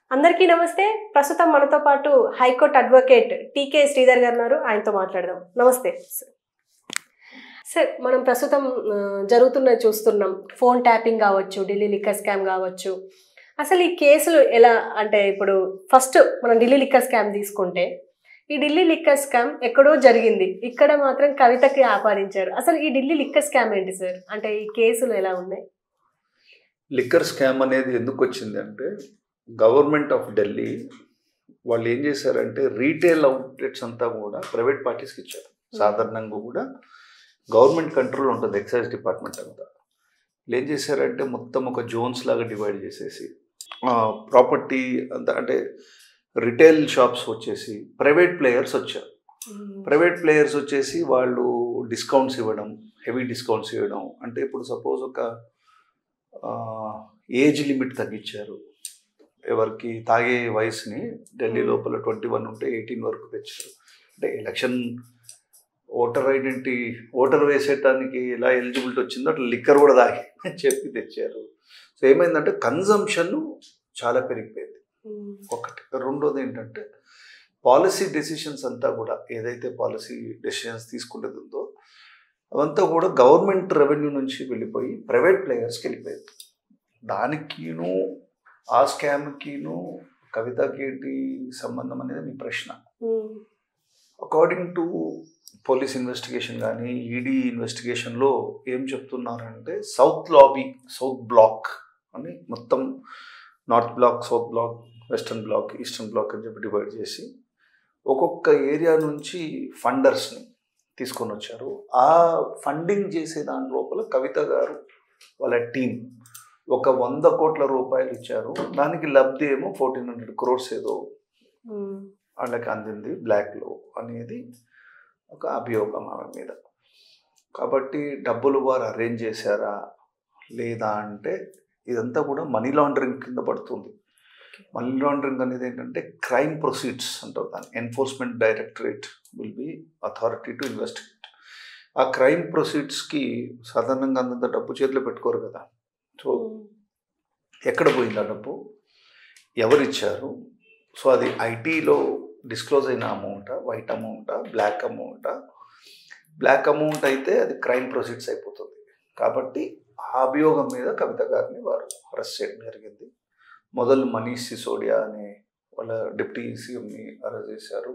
అందరికీ నమస్తే ప్రస్తుతం మనతో పాటు హైకోర్టు అడ్వకేట్ టీకే శ్రీధర్ గారు ఉన్నారు ఆయనతో మాట్లాడదాం నమస్తే సార్ మనం ప్రస్తుతం ఆ, జరుగుతున్నది చూస్తున్నాం ఫోన్ ట్యాపింగ్ కావచ్చు ఢిల్లీ లిక్కర్ స్కామ్ కావచ్చు అసలు ఈ కేసులు ఎలా అంటే ఇప్పుడు ఫస్ట్ మనం ఢిల్లీ లిక్కర్ స్కామ్ తీసుకుంటే ఈ ఢిల్లీ లిక్కర్ స్కామ్ ఎక్కడో జరిగింది ఇక్కడ మాత్రం కవితకి ఆపాదించారు అసలు ఈ ఢిల్లీ లిక్కర్ స్కామ్ ఏంటి సార్ అంటే ఈ కేసులు ఎలా ఉన్నాయి లిక్కర్ స్కామ్ అనేది ఎందుకు వచ్చింది అంటే గవర్నమెంట్ ఆఫ్ ఢిల్లీ వాళ్ళు ఏం చేశారంటే రీటైల్ అవుట్లెట్స్ అంతా కూడా ప్రైవేట్ పార్టీస్కి ఇచ్చారు సాధారణంగా కూడా గవర్నమెంట్ కంట్రోల్ ఉంటుంది ఎక్సైజ్ డిపార్ట్మెంట్ అంతా వీళ్ళు ఏం చేశారంటే మొత్తం ఒక జోన్స్ లాగా డివైడ్ చేసేసి ప్రాపర్టీ అంతా అంటే రిటైల్ షాప్స్ వచ్చేసి ప్రైవేట్ ప్లేయర్స్ వచ్చారు ప్రైవేట్ ప్లేయర్స్ వచ్చేసి వాళ్ళు డిస్కౌంట్స్ ఇవ్వడం హెవీ డిస్కౌంట్స్ ఇవ్వడం అంటే ఇప్పుడు సపోజ్ ఒక ఏజ్ లిమిట్ తగ్గించారు ఎవరికి తాగే వయసుని ఢిల్లీ లోపల ట్వంటీ వన్ ఉంటే ఎయిటీన్ వరకు తెచ్చారు అంటే ఎలక్షన్ ఓటర్ ఐడెంటిటీ ఓటర్ వేసేటానికి ఎలా ఎలిజిబిలిటీ వచ్చిందో అట్లా లిక్కర్ కూడా తాగి అని చెప్పి తెచ్చారు సో ఏమైందంటే కన్జంప్షన్ చాలా పెరిగిపోయింది ఒకటి రెండోది ఏంటంటే పాలసీ డెసిషన్స్ అంతా కూడా ఏదైతే పాలసీ డెసిషన్స్ తీసుకునేది ఉందో అవంతా కూడా గవర్నమెంట్ రెవెన్యూ నుంచి వెళ్ళిపోయి ప్రైవేట్ ప్లేయర్స్కి వెళ్ళిపోయింది దానికిను ఆ స్కామ్కిను కవితకి ఏంటి సంబంధం అనేది మీ ప్రశ్న అకార్డింగ్ టు పోలీస్ ఇన్వెస్టిగేషన్ కానీ ఈడీ ఇన్వెస్టిగేషన్లో ఏం చెప్తున్నారంటే సౌత్ లాబీ సౌత్ బ్లాక్ అని మొత్తం north block south block western block eastern block అని చెప్పి డివైడ్ చేసి ఒక్కొక్క ఏరియా నుంచి ఫండర్స్ని తీసుకొని వచ్చారు ఆ ఫండింగ్ చేసే దాని లోపల కవిత గారు వాళ్ళ టీం ఒక వంద కోట్ల రూపాయలు ఇచ్చారు దానికి లబ్ధి ఏమో ఫోర్టీన్ హండ్రెడ్ క్రోర్స్ ఏదో వాళ్ళకి అందింది బ్లాక్లో అనేది ఒక అభియోగం ఆమె మీద కాబట్టి డబ్బులు వారు అరేంజ్ చేశారా లేదా అంటే ఇదంతా కూడా మనీ లాండరింగ్ కింద పడుతుంది మనీ లాండరింగ్ అనేది ఏంటంటే క్రైమ్ ప్రొసీడ్స్ అంటారు దాన్ని enforcement directorate will be authority to investigate ఆ క్రైమ్ ప్రొసీడ్స్కి సాధారణంగా అంతంత డబ్బు చేతిలో పెట్టుకోరు కదా సో ఎక్కడ పోయింది ఆ డబ్బు ఎవరిచ్చారు సో అది ఐటీలో డిస్క్లోజ్ అయిన అమౌంటా వైట్ అమౌంటా బ్లాక్ అమౌంటా బ్లాక్ అమౌంట్ అయితే అది క్రైమ్ ప్రొసీడ్స్ అయిపోతుంది కాబట్టి ఆ అభియోగం మీద కవిత గారిని వారు అరెస్ట్ చేయడం జరిగింది మొదలు మనీష్ సిసోడియా అనే వాళ్ళ డిప్యూటీ సీఎంని అరెస్ట్ చేశారు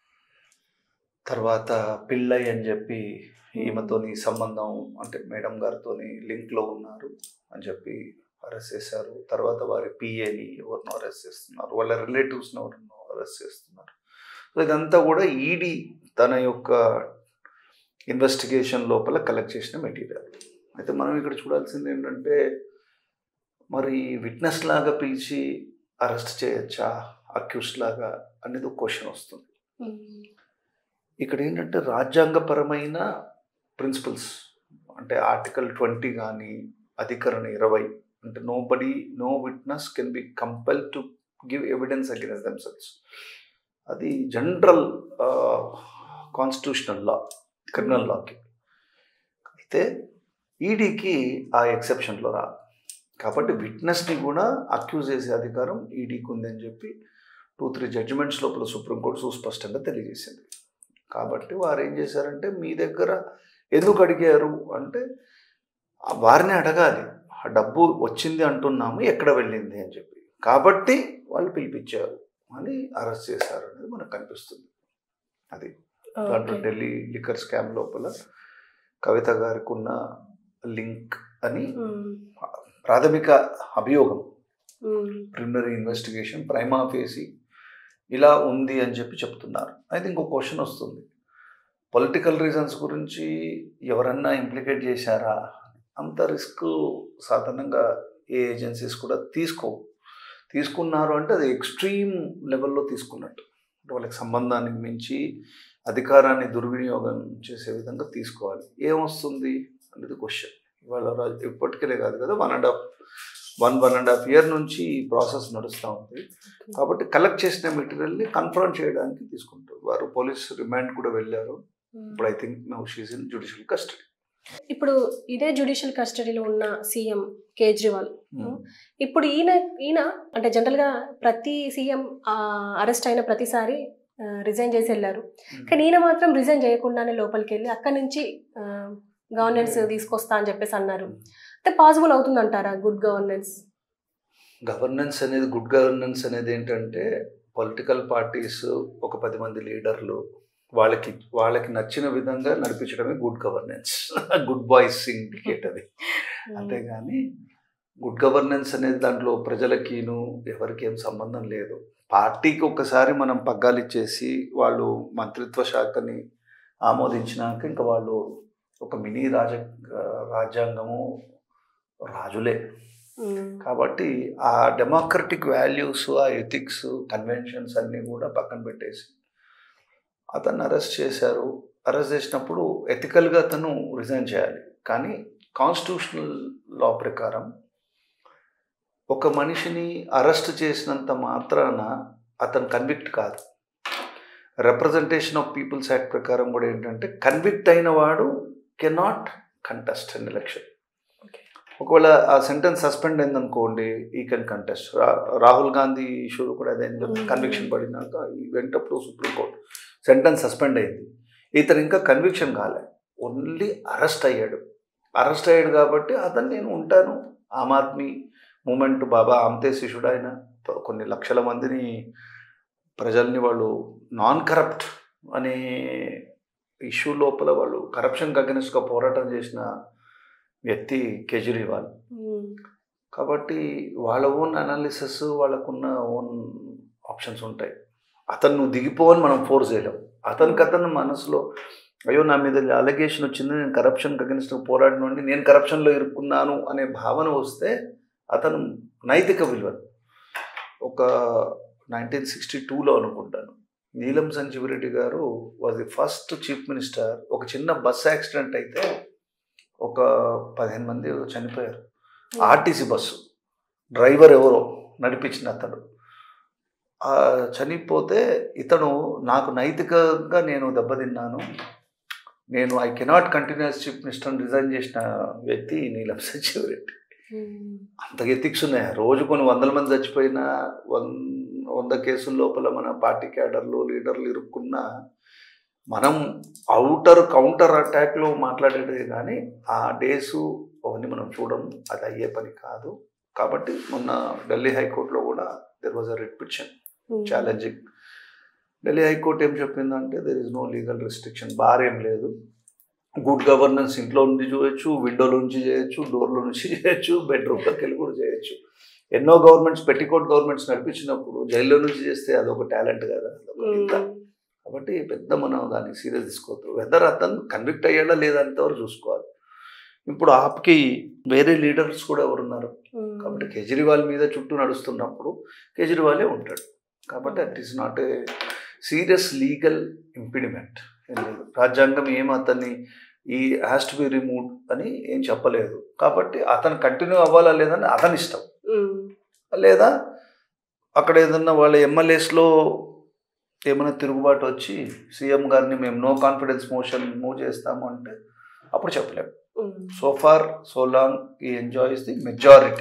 తర్వాత పిల్లయ్య అని చెప్పి ఈమెతోని సంబంధం అంటే మేడం గారితోని లింక్లో ఉన్నారు అని చెప్పి అరెస్ట్ చేశారు తర్వాత వారి పిఏని ఎవరినో అరెస్ట్ చేస్తున్నారు వాళ్ళ రిలేటివ్స్ని ఎవరినో అరెస్ట్ చేస్తున్నారు సో ఇదంతా కూడా ఈడీ తన యొక్క ఇన్వెస్టిగేషన్ లోపల కలెక్ట్ చేసిన మెటీరియల్ అయితే మనం ఇక్కడ చూడాల్సింది ఏంటంటే మరి విట్నెస్ లాగా పిలిచి అరెస్ట్ చేయొచ్చా అక్యూస్ లాగా అనేది ఒక క్వశ్చన్ వస్తుంది ఇక్కడ ఏంటంటే రాజ్యాంగపరమైన ప్రిన్సిపల్స్ అంటే ఆర్టికల్ ట్వంటీ కానీ అధికరణ ఇరవై అంటే nobody no witness can be compel to give evidence against themselves అది జనరల్ కాన్స్టిట్యూషనల్ లా క్రిమినల్ లాకి అయితే ఈడీకి ఆ ఎక్సెప్షన్లో రా కాబట్టి విట్నెస్ని కూడా అక్యూజ్ చేసే అధికారం ఈడీకి ఉందని చెప్పి టూ త్రీ జడ్జిమెంట్స్ లోపల సుప్రీంకోర్టు సుస్పష్టంగా తెలియజేసింది కాబట్టి వారు ఏం చేశారంటే మీ దగ్గర ఎందుకు అడిగారు అంటే ఆ వారిని అడగాలి ఆ డబ్బు వచ్చింది అంటున్నాము ఎక్కడ వెళ్ళింది అని చెప్పి కాబట్టి వాళ్ళు పిలిపించారు అని అరెస్ట్ చేశారు అనేది మనకు కనిపిస్తుంది అది దాంట్లో ఢిల్లీ లిక్కర్ స్కామ్ లోపల కవిత గారికి ఉన్న లింక్ అని ప్రాథమిక అభియోగం ప్రిలిమినరీ ఇన్వెస్టిగేషన్ ప్రైమా ఫేసి ఇలా ఉంది అని చెప్పి చెప్తున్నారు అయితే ఇంకో క్వశ్చన్ వస్తుంది పొలిటికల్ రీజన్స్ గురించి ఎవరన్నా ఇంప్లికేట్ చేశారా అంత రిస్క్ సాధారణంగా ఏ ఏజెన్సీస్ కూడా తీసుకో తీసుకున్నారు అంటే అది ఎక్స్ట్రీమ్ లెవెల్లో తీసుకున్నట్టు అంటే వాళ్ళకి సంబంధానికి మించి అధికారాన్ని దుర్వినియోగం చేసే విధంగా తీసుకోవాలి ఏమొస్తుంది అనేది క్వశ్చన్ ఇవాళ రా- ఇప్పటికే కాదు కదా one and half one one and half year నుంచి ఈ ప్రాసెస్ నడుస్తూ ఉంది కాబట్టి కలెక్ట్ చేసిన మెటీరియల్ని కన్ఫర్మ్ చేయడానికి తీసుకుంటారు వారు పోలీస్ రిమాండ్ కూడా వెళ్ళారు ఇప్పుడు I think now she's in judicial custody ఇప్పుడు ఇదే జ్యుడిషియల్ కస్టడీలో ఉన్న సీఎం కేజ్రీవాల్ ఇప్పుడు ఈయన ఈయన అంటే జనరల్గా ప్రతి సీఎం అరెస్ట్ అయిన ప్రతిసారి రిజైన్ చేసి వెళ్ళారు కానీ ఈయన మాత్రం రిజైన్ చేయకుండానే లోపలికి వెళ్ళి అక్కడి నుంచి గవర్నెన్స్ తీసుకొస్తా అని చెప్పేసి అన్నారు అంటే పాసిబుల్ అవుతుందంటారా గుడ్ గవర్నెన్స్ గవర్నెన్స్ అనేది గుడ్ గవర్నెన్స్ అనేది ఏంటంటే పొలిటికల్ పార్టీస్ ఒక పది మంది లీడర్లు వాళ్ళకి వాళ్ళకి నచ్చిన విధంగా నడిపించడమే good governance good boys syndicate అది అంతేగాని గుడ్ గవర్నెన్స్ అనేది దాంట్లో ప్రజలకిను ఎవరికి ఏం సంబంధం లేదు పార్టీకి ఒక్కసారి మనం పగ్గాలు ఇచ్చేసి వాళ్ళు మంత్రిత్వ శాఖని ఆమోదించినాక ఇంకా వాళ్ళు ఒక మినీ రాజ రాజ్యాంగము రాజులే కాబట్టి ఆ డెమోక్రటిక్ వాల్యూస్ ఆ ఎథిక్స్ కన్వెన్షన్స్ అన్నీ కూడా పక్కన పెట్టేసి అతన్ని అరెస్ట్ చేశారు అరెస్ట్ చేసినప్పుడు ఎథికల్గా అతను రిజైన్ చేయాలి కానీ కాన్స్టిట్యూషనల్ లా ప్రకారం ఒక మనిషిని అరెస్ట్ చేసినంత మాత్రాన అతను కన్విక్ట్ కాదు రిప్రజెంటేషన్ ఆఫ్ పీపుల్స్ యాక్ట్ ప్రకారం కూడా ఏంటంటే కన్విక్ట్ అయిన వాడు కెనాట్ కంటెస్ట్ అన్ ఎలక్షన్ ఒకవేళ ఆ సెంటెన్స్ సస్పెండ్ అయిందనుకోండి ఈ కెన్ కంటెస్ట్ రాహుల్ గాంధీ ఇష్యూలో కూడా అదే కన్విక్షన్ పడినాక ఈ వెంటప్పుడు సుప్రీంకోర్టు సెంటెన్స్ సస్పెండ్ అయింది ఇతను ఇంకా కన్విక్షన్ కాలే ఓన్లీ అరెస్ట్ అయ్యాడు అరెస్ట్ అయ్యాడు కాబట్టి అతను నేను ఉంటాను ఆమ్ ఆద్మీ మూమెంట్ బాబా ఆమ్తే శిష్యుడు ఆయన కొన్ని లక్షల మందిని ప్రజల్ని వాళ్ళు నాన్ కరప్ట్ అనే ఇష్యూ లోపల వాళ్ళు కరప్షన్కి అగెనిస్ట్గా పోరాటం చేసిన వ్యక్తి కేజ్రీవాల్ కాబట్టి వాళ్ళ ఓన్ అనాలిసిస్ వాళ్ళకున్న ఓన్ ఆప్షన్స్ ఉంటాయి అతను నువ్వు దిగిపోవని మనం ఫోర్స్ చేయలేం అతనికి అతను మనసులో అయ్యో నా మీద అలగేషన్ వచ్చింది నేను కరప్షన్కి అగెనిస్ట్ పోరాడినండి నేను కరప్షన్లో ఇరుక్కున్నాను అనే భావన వస్తే అతను నైతిక విలువ ఒక నైన్టీన్ సిక్స్టీ టూలో అనుకుంటాను Neelam Sanjiva Reddy garu was the first chief minister ఒక చిన్న బస్ యాక్సిడెంట్ అయితే ఒక పదిహేను మంది చనిపోయారు ఆర్టీసీ బస్సు డ్రైవర్ ఎవరో నడిపించిన అతడు చనిపోతే ఇతను నాకు నైతికంగా నేను దెబ్బతిన్నాను నేను I cannot continues chief minister resign చేసిన వ్యక్తి నీలం సంజీవరెడ్డి అంత ఎథిక్స్ ఉన్నాయి రోజు కొన్ని వందల మంది చచ్చిపోయినా వన్ వంద కేసుల లోపల మన పార్టీ క్యాడర్లు లీడర్లు ఇరుక్కున్నా మనం అవుటర్ కౌంటర్ అటాక్లో మాట్లాడేది కానీ ఆ డేసు అవన్నీ మనం చూడం అది అయ్యే పని కాదు కాబట్టి మొన్న ఢిల్లీ హైకోర్టులో కూడా there was a writ petition challenging Delhi high court ఏం చెప్పిందంటే there is no legal restriction bar ఏం లేదు గుడ్ గవర్నెన్స్ ఇంట్లో నుంచి చేయొచ్చు విండోలో నుంచి చేయొచ్చు డోర్లో నుంచి చేయొచ్చు బెడ్రూమ్లోకి వెళ్ళి కూడా చేయొచ్చు ఎన్నో గవర్నమెంట్స్ పెట్టికోట్ గవర్నమెంట్స్ నడిపించినప్పుడు జైల్లో నుంచి చేస్తే అదొక టాలెంట్ కదా అదొక కాబట్టి పెద్ద మనం దాన్ని సీరియస్ తీసుకోవద్దు వెదర్ అతను కన్విక్ట్ అయ్యాడా లేదా అంతవరకు చూసుకోవాలి ఇప్పుడు ఆప్కి వేరే లీడర్స్ కూడా ఎవరున్నారు కాబట్టి కేజ్రీవాల్ మీద చుట్టూ నడుస్తున్నప్పుడు కేజ్రీవాలే ఉంటాడు కాబట్టి that is not a serious legal impediment రాజ్యాంగం ఏం అతన్ని ఈ హ్యాస్ టు బి రిమూవ్ అని ఏం చెప్పలేదు కాబట్టి అతను కంటిన్యూ అవ్వాలా లేదని అతని ఇష్టం లేదా అక్కడ ఏదన్నా వాళ్ళ ఎమ్మెల్యేస్లో ఏమైనా తిరుగుబాటు వచ్చి సీఎం గారిని మేము నో కాన్ఫిడెన్స్ మోషన్ మూవ్ చేస్తాము అంటే అప్పుడు చెప్పలేము సో ఫార్ సో లాంగ్ ఈ enjoys the majority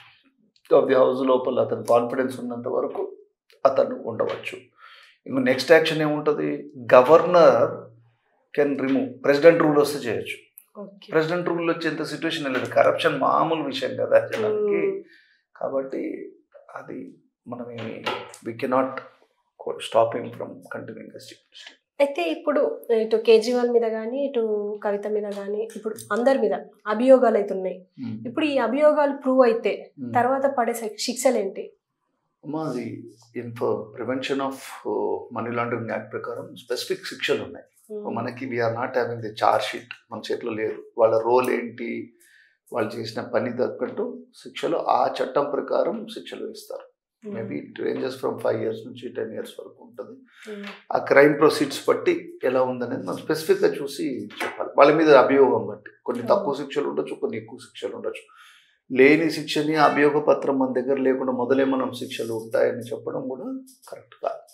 of the house లోపల అతను కాన్ఫిడెన్స్ ఉన్నంత వరకు అతను ఉండవచ్చు ఇంకో నెక్స్ట్ యాక్షన్ ఏముంటుంది governor can remove president rule వస్తే చేయొచ్చు ప్రెసిడెంట్ రూల్ వచ్చేంత సిచ్యువేషన్ లేదు కరప్షన్ మామూలు విషయం కదా జనానికి కాబట్టి అది మనం we cannot stop him from continuing అయితే ఇప్పుడు ఇటు కేజ్రీవాల్ మీద కానీ ఇటు కవిత మీద కానీ ఇప్పుడు అందరి మీద అభియోగాలు అయితే ఉన్నాయి ఇప్పుడు ఈ అభియోగాలు ప్రూవ్ అయితే తర్వాత పడే శిక్షలు ఏంటి మాది ఇన్ఫో prevention of money laundering act ప్రకారం స్పెసిఫిక్ శిక్షలు ఉన్నాయి మనకి we're not having the charge sheet మన చేతిలో లేదు వాళ్ళ రోల్ ఏంటి వాళ్ళు చేసిన పని తగ్గట్టు శిక్షలు ఆ చట్టం ప్రకారం శిక్షలు ఇస్తారు maybe it ranges from five years నుంచి టెన్ ఇయర్స్ వరకు ఉంటుంది ఆ క్రైమ్ ప్రొసీడ్స్ బట్టి ఎలా ఉందనేది మనం స్పెసిఫిక్గా చూసి చెప్పాలి వాళ్ళ మీద అభియోగం బట్టి కొన్ని తక్కువ శిక్షలు ఉండొచ్చు కొన్ని ఎక్కువ శిక్షలు ఉండొచ్చు లేని శిక్షని అభియోగ పత్రం మన దగ్గర లేకుండా మొదలే మనం శిక్షలు ఉంటాయని చెప్పడం కూడా కరెక్ట్ కాదు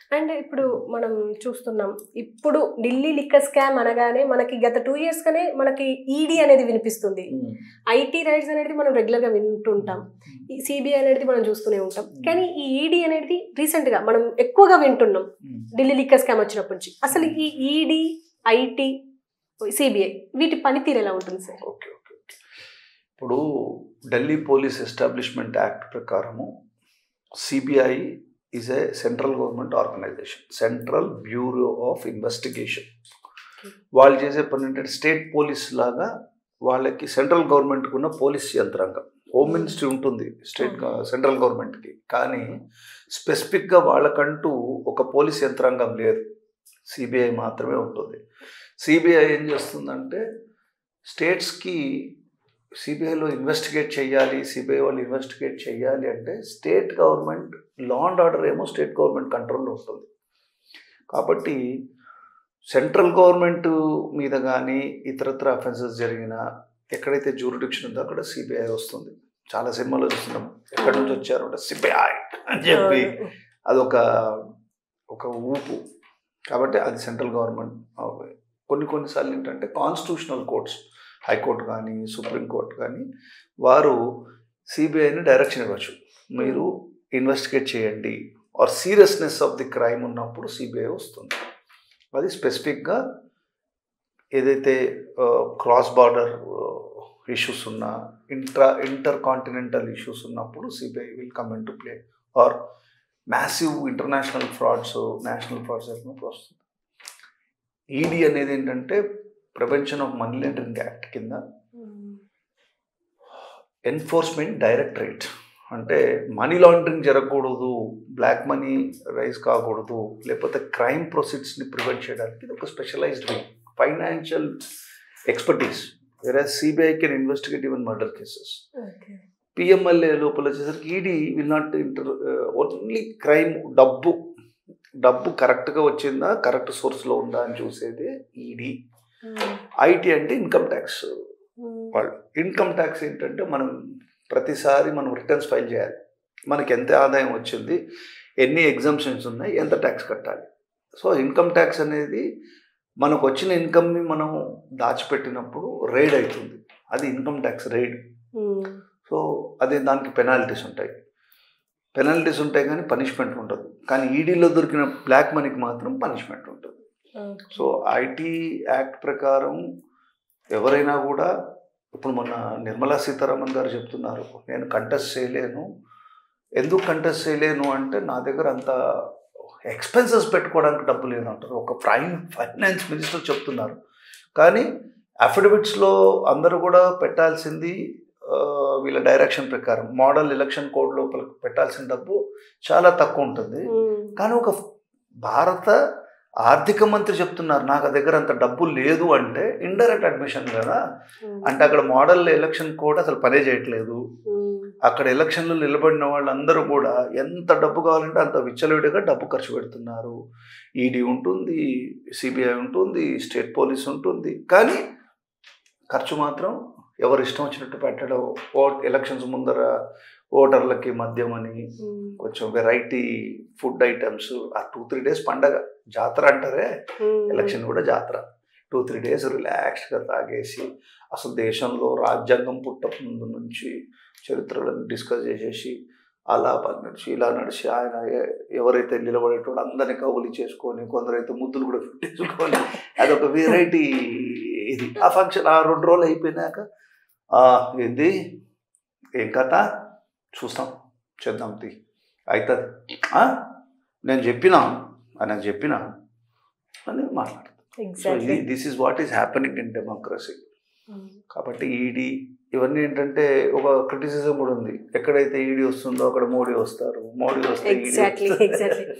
అండ్ ఇప్పుడు మనం చూస్తున్నాం ఇప్పుడు ఢిల్లీ లిక్కర్ స్కామ్ అనగానే మనకి గత టూ ఇయర్స్ గానే మనకి ఈడీ అనేది వినిపిస్తుంది ఐటీ రైట్స్ అనేది మనం రెగ్యులర్ గా వింటుంటాం ఈ సిబిఐ అనేది మనం చూస్తూనే ఉంటాం కానీ ఈ ఈడీ అనేది రీసెంట్ గా మనం ఎక్కువగా వింటున్నాం ఢిల్లీ లిక్కర్ స్కామ్ వచ్చినప్పటి నుంచి అసలు ఈ ఈడీ ఐటీ సిబిఐ వీటి పనితీరు ఎలా ఉంటుంది సార్ ఓకే ఓకే ఓకే ఇప్పుడు ఢిల్లీ పోలీస్ ఎస్టాబ్లిష్మెంట్ యాక్ట్ ప్రకారము CBI is a central government organisation central bureau of investigation వాళ్ళు చేసే పని ఏంటంటే స్టేట్ పోలీస్ లాగా వాళ్ళకి సెంట్రల్ గవర్నమెంట్కి ఉన్న పోలీస్ యంత్రాంగం హోమ్ మినిస్ట్రీ ఉంటుంది స్టేట్ సెంట్రల్ గవర్నమెంట్కి కానీ స్పెసిఫిక్గా వాళ్ళకంటూ ఒక పోలీస్ యంత్రాంగం లేదు సిబిఐ మాత్రమే ఉంటుంది సిబిఐ ఏం చేస్తుందంటే స్టేట్స్కి సిబిఐలో ఇన్వెస్టిగేట్ చేయాలి సిబిఐ వాళ్ళు ఇన్వెస్టిగేట్ చేయాలి అంటే state government law and order ఏమో స్టేట్ గవర్నమెంట్ కంట్రోల్లో ఉంటుంది కాబట్టి సెంట్రల్ గవర్నమెంట్ మీద కానీ ఇతరత్ర అఫెన్సెస్ జరిగిన ఎక్కడైతే జూరిడిక్షన్ ఉందో అక్కడ సిబిఐ వస్తుంది చాలా సినిమాలో చూస్తున్నాం ఎక్కడి నుంచి వచ్చారు అంటే సిబిఐ అని చెప్పి అదొక ఒక ఊపు కాబట్టి అది సెంట్రల్ గవర్నమెంట్ కొన్ని కొన్నిసార్లు ఏంటంటే కాన్స్టిట్యూషనల్ కోర్ట్స్ హైకోర్టు కానీ సుప్రీంకోర్టు కానీ వారు సిబిఐని డైరెక్షన్ ఇవ్వచ్చు మీరు ఇన్వెస్టిగేట్ చేయండి or seriousness of the crime ఉన్నప్పుడు సిబిఐ వస్తుంది అది స్పెసిఫిక్గా ఏదైతే క్రాస్ బార్డర్ ఇష్యూస్ ఉన్నా ఇంట్రా ఇంటర్ కాంటినెంటల్ ఇష్యూస్ ఉన్నప్పుడు CBI will come in to play or massive international frauds national frauds జరిగినప్పుడు వస్తుంది ఈడీ అనేది ఏంటంటే prevention of money laundering act కింద ఎన్ఫోర్స్మెంట్ డైరెక్టరేట్ అంటే మనీ లాండరింగ్ జరగకూడదు బ్లాక్ మనీ రైజ్ కాకూడదు లేకపోతే క్రైమ్ ప్రొసీడ్స్ని ప్రివెంట్ చేయడానికి ఇది ఒక స్పెషలైజ్డ్ వింగ్ ఫైనాన్షియల్ ఎక్స్పర్టీస్ వేరే CBI can investigate even murder cases PMLA లోపల వచ్చేసరికి ED will not enter only crime డబ్బు డబ్బు కరెక్ట్గా వచ్చిందా కరెక్ట్ సోర్స్లో ఉందా అని చూసేది ఈడీ ఐటీ అంటే ఇన్కమ్ ట్యాక్స్ వాళ్ళు ఇన్కమ్ ట్యాక్స్ ఏంటంటే మనం ప్రతిసారి మనం రిటర్న్స్ ఫైల్ చేయాలి మనకి ఎంత ఆదాయం వచ్చింది ఎన్ని ఎగ్జామ్షన్స్ ఉన్నాయి ఎంత ట్యాక్స్ కట్టాలి సో ఇన్కమ్ ట్యాక్స్ అనేది మనకు వచ్చిన ఇన్కమ్ని మనం దాచిపెట్టినప్పుడు రైడ్ అవుతుంది అది ఇన్కమ్ ట్యాక్స్ రైడ్ సో అదే దానికి పెనాల్టీస్ ఉంటాయి పెనాల్టీస్ ఉంటాయి కానీ పనిష్మెంట్ ఉండదు కానీ ఈడీలో దొరికిన బ్లాక్ మనీకి మాత్రం పనిష్మెంట్ ఉంటుంది సో ఐటీ యాక్ట్ ప్రకారం ఎవరైనా కూడా ఇప్పుడు మొన్న నిర్మలా సీతారామన్ గారు చెప్తున్నారు నేను కంటెస్ట్ చేయలేను ఎందుకు కంటెస్ట్ చేయలేను అంటే నా దగ్గర అంత ఎక్స్పెన్సెస్ పెట్టుకోవడానికి డబ్బు లేదు అంటారు ఒక ఫైన్ ఫైనాన్స్ మినిస్టర్ చెప్తున్నారు కానీ అఫిడవిట్స్లో అందరూ కూడా పెట్టాల్సింది వీళ్ళ డైరెక్షన్ ప్రకారం మోడల్ ఎలక్షన్ కోడ్ లోపల పెట్టాల్సిన డబ్బు చాలా తక్కువ ఉంటుంది కానీ ఒక భారత ఆర్థిక మంత్రి చెప్తున్నారు నాకు దగ్గర అంత డబ్బు లేదు అంటే ఇండైరెక్ట్ అడ్మిషన్ కదా అంటే అక్కడ మోడల్ ఎలక్షన్ కోడ్ అసలు పనే చేయట్లేదు అక్కడ ఎలక్షన్లో నిలబడిన వాళ్ళందరూ కూడా ఎంత డబ్బు కావాలంటే అంత విచ్చలవిడిగా డబ్బు ఖర్చు పెడుతున్నారు ఈడీ ఉంటుంది సిబిఐ ఉంటుంది స్టేట్ పోలీస్ ఉంటుంది కానీ ఖర్చు మాత్రం ఎవరు ఇష్టం వచ్చినట్టు పెట్టడం ఓట్ ఎలక్షన్స్ ముందర ఓటర్లకి మద్యం అని కొంచెం వెరైటీ ఫుడ్ ఐటమ్స్ ఆ టూ త్రీ డేస్ పండగ జాతర అంటారే ఎలక్షన్ కూడా జాతర టూ త్రీ డేస్ రిలాక్స్డ్గా తాగేసి అసలు దేశంలో రాజ్యాంగం పుట్టక ముందు నుంచి చరిత్రలను డిస్కస్ చేసేసి అలా పని నడిచి ఇలా నడిచి ఆయన ఎవరైతే నిలబడేటోడు అందరినీ కవులు చేసుకొని కొందరైతే ముద్దులు కూడా పెట్టేసుకొని అదొక వెరైటీ ఇది ఆ ఫంక్షన్ ఆ రెండు రోజులు అయిపోయినాక ఏంది ఏం కథ చూస్తాం చేద్దాం తీ అవుతుంది నేను చెప్పినా ఆయన చెప్పినా అని మాట్లాడతాం సో ఇది this is what is happening in democracy కాబట్టి ఈడీ ఇవన్నీ ఏంటంటే ఒక క్రిటిసిజం కూడా ఉంది ఎక్కడైతే ఈడీ వస్తుందో అక్కడ మోడీ వస్తారు మోడీ వస్తే ఈడీ ఎగ్జాక్ట్లీ ఎగ్జాక్ట్లీ